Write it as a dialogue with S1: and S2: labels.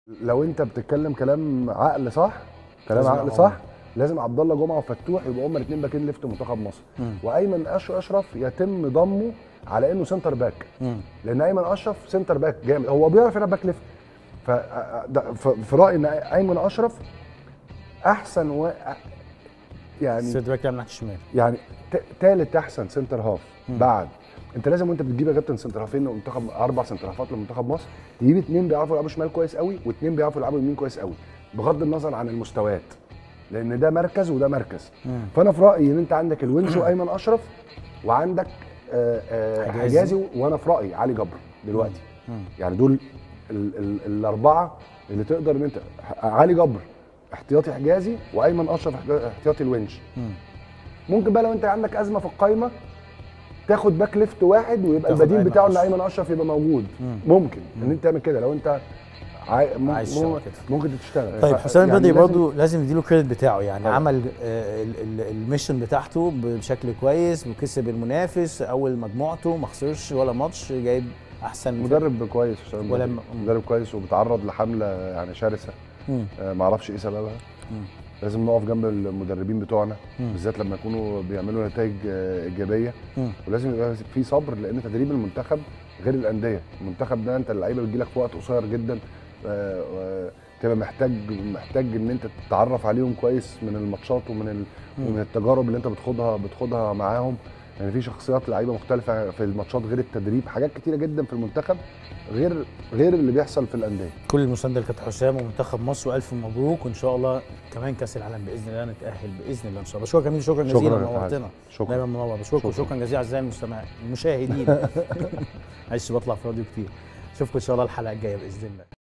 S1: لو انت بتتكلم كلام عقل صح كلام
S2: لازم
S1: عقل
S2: هم.
S1: صح لازم عبد الله جمعه وفتوح يبقوا هما الاثنين باكين ليفت منتخب مصر
S2: مم.
S1: وايمن أش- اشرف يتم ضمه على انه سنتر باك
S2: مم.
S1: لان ايمن اشرف سنتر باك جامد هو بيعرف يلعب باك ليفت ف ده- ف- في رايي ان ايمن اشرف احسن و... يعني
S2: سيد باك من ناحيه الشمال
S1: يعني ت- تالت احسن سنتر هاف
S2: مم.
S1: بعد انت لازم وانت بتجيب يا كابتن سنتر هافين لمنتخب اربع سنتر هافات لمنتخب مصر تجيب اثنين بيعرفوا يلعبوا شمال كويس قوي واثنين بيعرفوا يلعبوا يمين كويس قوي بغض النظر عن المستويات لان ده مركز وده مركز
S2: مم.
S1: فانا في رايي ان انت عندك الونش وايمن اشرف وعندك آه، آه،
S2: حجازي.
S1: حجازي وانا في رايي علي جبر دلوقتي
S2: مم.
S1: يعني دول ال ال الاربعه اللي تقدر ان انت ح- علي جبر احتياطي حجازي وايمن اشرف احتيا- احتياطي الونش
S2: مم.
S1: ممكن بقى لو انت عندك ازمه في القايمه تاخد باك ليفت واحد ويبقى
S2: تاخد
S1: البديل
S2: أيمن
S1: بتاعه ان
S2: أشرف.
S1: ايمن اشرف يبقى موجود
S2: مم.
S1: ممكن ان
S2: مم.
S1: انت تعمل كده لو انت عاي... م...
S2: عايز
S1: م...
S2: تشتغل كده.
S1: ممكن تشتغل
S2: طيب
S1: ف-
S2: حسام
S1: يعني
S2: البدري
S1: لازم-
S2: برضه لازم نديله كريدت بتاعه يعني
S1: طبعا.
S2: عمل آه، ال- ال- الميشن بتاعته بشكل كويس وكسب المنافس اول مجموعته ما خسرش ولا ماتش جايب احسن
S1: مدرب كويس حسام
S2: ولا
S1: البدري.
S2: م-
S1: مدرب كويس وبيتعرض لحمله يعني شرسه
S2: مم.
S1: آه، ما اعرفش ايه سببها
S2: مم.
S1: لازم نقف جنب المدربين بتوعنا
S2: مم.
S1: بالذات لما يكونوا بيعملوا نتائج آه، ايجابيه
S2: مم.
S1: ولازم يبقى في صبر لان تدريب المنتخب غير الانديه المنتخب ده انت اللعيبه بتجيلك في وقت قصير جدا آه، آه، تبقى محتاج محتاج ان انت تتعرف عليهم كويس من الماتشات ومن ال...
S2: مم.
S1: ومن التجارب اللي انت بتخوضها بتخوضها معاهم يعني في شخصيات لعيبه مختلفه في الماتشات غير التدريب حاجات كتيره جدا في المنتخب غير غير اللي بيحصل في الانديه
S2: كل المسانده لكابتن حسام ومنتخب مصر والف مبروك وان شاء الله كمان كاس العالم باذن الله نتاهل باذن الله ان شاء الله بشكرك يا امين شكرا
S1: شكراً
S2: جزيلا
S1: يا فهد.
S2: نورتنا
S1: شكرا
S2: دايما منور بشكرك
S1: شكراً.
S2: وشكرا جزيلا اعزائي المستمعين المشاهدين معلش بطلع في راديو كتير اشوفكم ان شاء الله الحلقه الجايه باذن الله